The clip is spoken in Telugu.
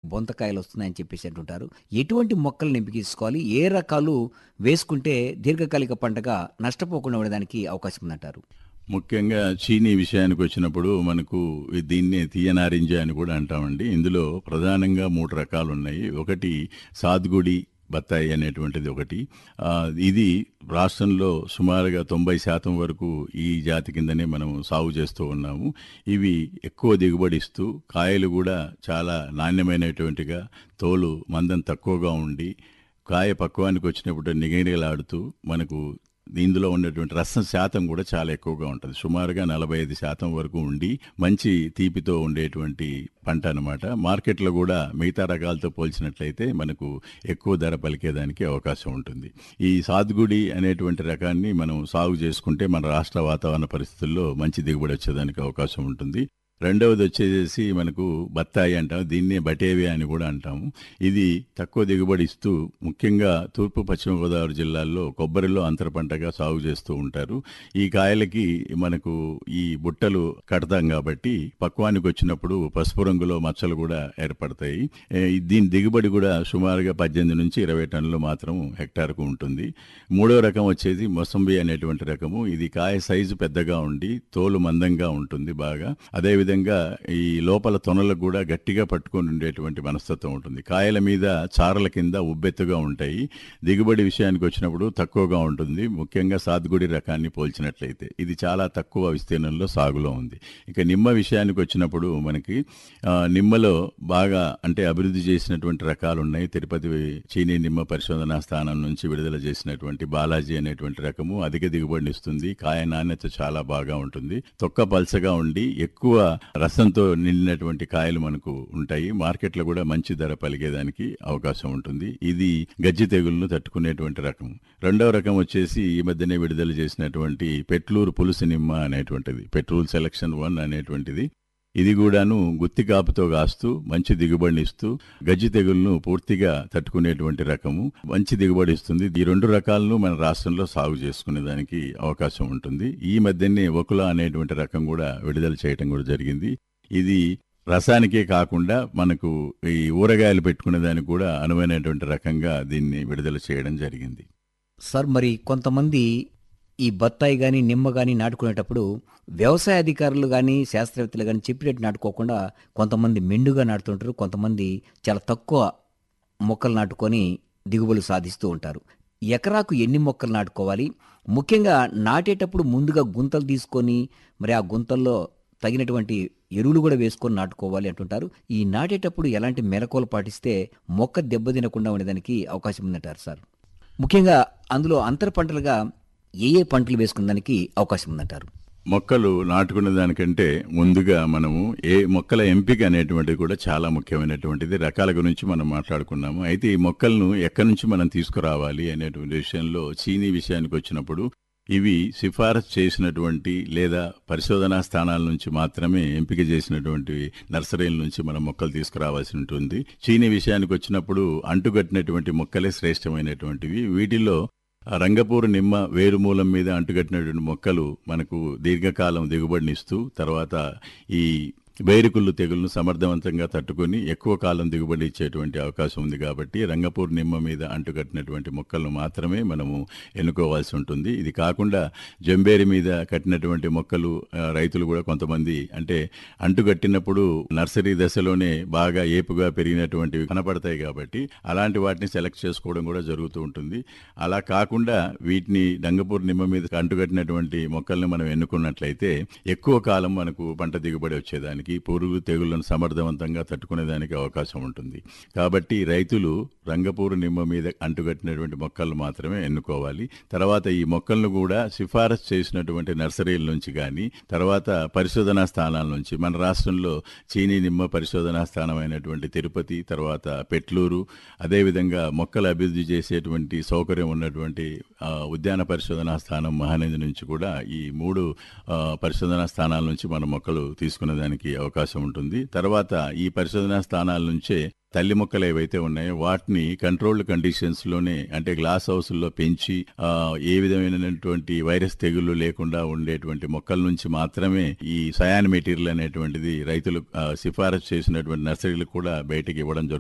బొంతకాయలు వస్తున్నాయని చెప్పేసి అంటుంటారు ఎటువంటి మొక్కలను ఎంపిక చేసుకోవాలి ఏ రకాలు వేసుకుంటే దీర్ఘకాలిక పంటగా నష్టపోకుండా ఉండడానికి అవకాశం ఉందంటారు ముఖ్యంగా చీనీ విషయానికి వచ్చినప్పుడు మనకు దీన్నే తీయనారింజ అని కూడా అంటామండి ఇందులో ప్రధానంగా మూడు రకాలు ఉన్నాయి ఒకటి సాద్గుడి బత్తాయి అనేటువంటిది ఒకటి ఆ, ఇది రాష్ట్రంలో సుమారుగా తొంభై శాతం వరకు ఈ జాతి కిందనే మనం సాగు చేస్తూ ఉన్నాము ఇవి ఎక్కువ దిగుబడిస్తూ కాయలు కూడా చాలా నాణ్యమైనటువంటిగా తోలు మందం తక్కువగా ఉండి కాయ పక్వానికి వచ్చినప్పుడు నిగనిగలాడుతూ మనకు ఇందులో ఉన్నటువంటి రసం శాతం కూడా చాలా ఎక్కువగా ఉంటుంది సుమారుగా నలభై ఐదు శాతం వరకు ఉండి మంచి తీపితో ఉండేటువంటి పంట అనమాట మార్కెట్లో కూడా మిగతా రకాలతో పోల్చినట్లయితే మనకు ఎక్కువ ధర పలికేదానికి అవకాశం ఉంటుంది ఈ సాద్గుడి అనేటువంటి రకాన్ని మనం సాగు చేసుకుంటే మన రాష్ట్ర వాతావరణ పరిస్థితుల్లో మంచి దిగుబడి వచ్చేదానికి అవకాశం ఉంటుంది రెండవది వచ్చేసి మనకు బత్తాయి అంటాం దీన్నే బటేవియా అని కూడా అంటాము ఇది తక్కువ దిగుబడి ఇస్తూ ముఖ్యంగా తూర్పు పశ్చిమ గోదావరి జిల్లాల్లో కొబ్బరిలో అంతర పంటగా సాగు చేస్తూ ఉంటారు ఈ కాయలకి మనకు ఈ బుట్టలు కడతాం కాబట్టి పక్వానికి వచ్చినప్పుడు పసుపు రంగులో మచ్చలు కూడా ఏర్పడతాయి ఏ, దీని దిగుబడి కూడా సుమారుగా పద్దెనిమిది నుంచి ఇరవై టన్నులు మాత్రం హెక్టార్కు ఉంటుంది మూడో రకం వచ్చేది మొసంబి అనేటువంటి రకము ఇది కాయ సైజు పెద్దగా ఉండి తోలు మందంగా ఉంటుంది బాగా అదేవిధంగా ఈ లోపల తొనలకు కూడా గట్టిగా పట్టుకొని ఉండేటువంటి మనస్తత్వం ఉంటుంది కాయల మీద చారల కింద ఉబ్బెత్తుగా ఉంటాయి దిగుబడి విషయానికి వచ్చినప్పుడు తక్కువగా ఉంటుంది ముఖ్యంగా సాద్గుడి రకాన్ని పోల్చినట్లయితే ఇది చాలా తక్కువ విస్తీర్ణంలో సాగులో ఉంది ఇక నిమ్మ విషయానికి వచ్చినప్పుడు మనకి ఆ, నిమ్మలో బాగా అంటే అభివృద్ధి చేసినటువంటి రకాలు ఉన్నాయి తిరుపతి చీనీ నిమ్మ పరిశోధనా స్థానం నుంచి విడుదల చేసినటువంటి బాలాజీ అనేటువంటి రకము అధిక దిగుబడిని ఇస్తుంది కాయ నాణ్యత చాలా బాగా ఉంటుంది తొక్క పల్చగా ఉండి ఎక్కువ రసంతో నిండినటువంటి కాయలు మనకు ఉంటాయి మార్కెట్లో కూడా మంచి ధర పలిగేదానికి అవకాశం ఉంటుంది ఇది గజ్జి తెగులను తట్టుకునేటువంటి రకం రెండవ రకం వచ్చేసి ఈ మధ్యనే విడుదల చేసినటువంటి పెట్లూరు పులుసు నిమ్మ అనేటువంటిది పెట్రూల్ సెలక్షన్ వన్ అనేటువంటిది ఇది కూడాను గుత్తి కాపుతో కాస్తూ మంచి దిగుబడిని ఇస్తూ గజ్జి తెగులను పూర్తిగా తట్టుకునేటువంటి రకము మంచి దిగుబడి ఇస్తుంది ఈ రెండు రకాలను మన రాష్ట్రంలో సాగు చేసుకునే దానికి అవకాశం ఉంటుంది ఈ మధ్యనే ఒకుల అనేటువంటి రకం కూడా విడుదల చేయడం కూడా జరిగింది ఇది రసానికే కాకుండా మనకు ఈ ఊరగాయలు పెట్టుకునే దానికి కూడా అనువైనటువంటి రకంగా దీన్ని విడుదల చేయడం జరిగింది సార్ మరి కొంతమంది ఈ బత్తాయి కానీ నిమ్మ కానీ నాటుకునేటప్పుడు వ్యవసాయ అధికారులు కానీ శాస్త్రవేత్తలు కానీ చెప్పినట్టు నాటుకోకుండా కొంతమంది మెండుగా నాటుతుంటారు కొంతమంది చాలా తక్కువ మొక్కలు నాటుకొని దిగుబడులు సాధిస్తూ ఉంటారు ఎకరాకు ఎన్ని మొక్కలు నాటుకోవాలి ముఖ్యంగా నాటేటప్పుడు ముందుగా గుంతలు తీసుకొని మరి ఆ గుంతల్లో తగినటువంటి ఎరువులు కూడా వేసుకొని నాటుకోవాలి అంటుంటారు ఈ నాటేటప్పుడు ఎలాంటి మెలకువలు పాటిస్తే మొక్క దెబ్బతినకుండా ఉండేదానికి అవకాశం ఉందంటారు సార్ ముఖ్యంగా అందులో అంతర పంటలుగా ఏ ఏ పంటలు వేసుకునే దానికి అవకాశం ఉందంటారు మొక్కలు నాటుకునే దానికంటే ముందుగా మనము ఏ మొక్కల ఎంపిక అనేటువంటిది కూడా చాలా ముఖ్యమైనటువంటిది రకాల గురించి మనం మాట్లాడుకున్నాము అయితే ఈ మొక్కలను ఎక్కడి నుంచి మనం తీసుకురావాలి అనేటువంటి విషయంలో చీనీ విషయానికి వచ్చినప్పుడు ఇవి సిఫారసు చేసినటువంటి లేదా పరిశోధనా స్థానాల నుంచి మాత్రమే ఎంపిక చేసినటువంటి నర్సరీల నుంచి మనం మొక్కలు తీసుకురావాల్సి ఉంటుంది చీనీ విషయానికి వచ్చినప్పుడు అంటుగట్టినటువంటి మొక్కలే శ్రేష్టమైనటువంటివి వీటిలో ఆ రంగపూరు నిమ్మ వేరుమూలం మీద అంటుకట్టినటువంటి మొక్కలు మనకు దీర్ఘకాలం దిగుబడినిస్తూ తర్వాత ఈ బైరుకుళ్ళు తెగులను సమర్థవంతంగా తట్టుకొని ఎక్కువ కాలం దిగుబడి ఇచ్చేటువంటి అవకాశం ఉంది కాబట్టి రంగపూర్ నిమ్మ మీద అంటుకట్టినటువంటి మొక్కలను మాత్రమే మనము ఎన్నుకోవాల్సి ఉంటుంది ఇది కాకుండా జంబేరి మీద కట్టినటువంటి మొక్కలు ఆ, రైతులు కూడా కొంతమంది అంటే అంటుకట్టినప్పుడు నర్సరీ దశలోనే బాగా ఏపుగా పెరిగినటువంటివి కనపడతాయి కాబట్టి అలాంటి వాటిని సెలెక్ట్ చేసుకోవడం కూడా జరుగుతూ ఉంటుంది అలా కాకుండా వీటిని డంగపూర్ నిమ్మ మీద అంటుకట్టినటువంటి మొక్కల్ని మనం ఎన్నుకున్నట్లయితే ఎక్కువ కాలం మనకు పంట దిగుబడి వచ్చేదానికి పురుగు తెగుళ్లను సమర్థవంతంగా తట్టుకునేదానికి అవకాశం ఉంటుంది కాబట్టి రైతులు రంగపూరు నిమ్మ మీద అంటుకట్టినటువంటి మొక్కలు మాత్రమే ఎన్నుకోవాలి తర్వాత ఈ మొక్కలను కూడా సిఫారసు చేసినటువంటి నర్సరీల నుంచి కానీ తర్వాత పరిశోధనా స్థానాల నుంచి మన రాష్ట్రంలో చీనీ నిమ్మ పరిశోధనా స్థానం అయినటువంటి తిరుపతి తర్వాత పెట్లూరు అదేవిధంగా మొక్కలు అభివృద్ధి చేసేటువంటి సౌకర్యం ఉన్నటువంటి ఆ, ఉద్యాన పరిశోధనా స్థానం మహానంది నుంచి కూడా ఈ మూడు ఆ, పరిశోధనా స్థానాల నుంచి మన మొక్కలు తీసుకునే దానికి అవకాశం ఉంటుంది తర్వాత ఈ పరిశోధనా స్థానాల నుంచే తల్లి మొక్కలు ఏవైతే ఉన్నాయో వాటిని కంట్రోల్డ్ కండిషన్స్ లోనే అంటే గ్లాస్ హౌస్లో పెంచి ఆ, ఏ విధమైనటువంటి వైరస్ తెగుళ్లు లేకుండా ఉండేటువంటి మొక్కల నుంచి మాత్రమే ఈ సయాన్ మెటీరియల్ అనేటువంటిది రైతులు ఆ, సిఫారసు చేసినటువంటి నర్సరీలకు కూడా బయటకి ఇవ్వడం జరుగుతుంది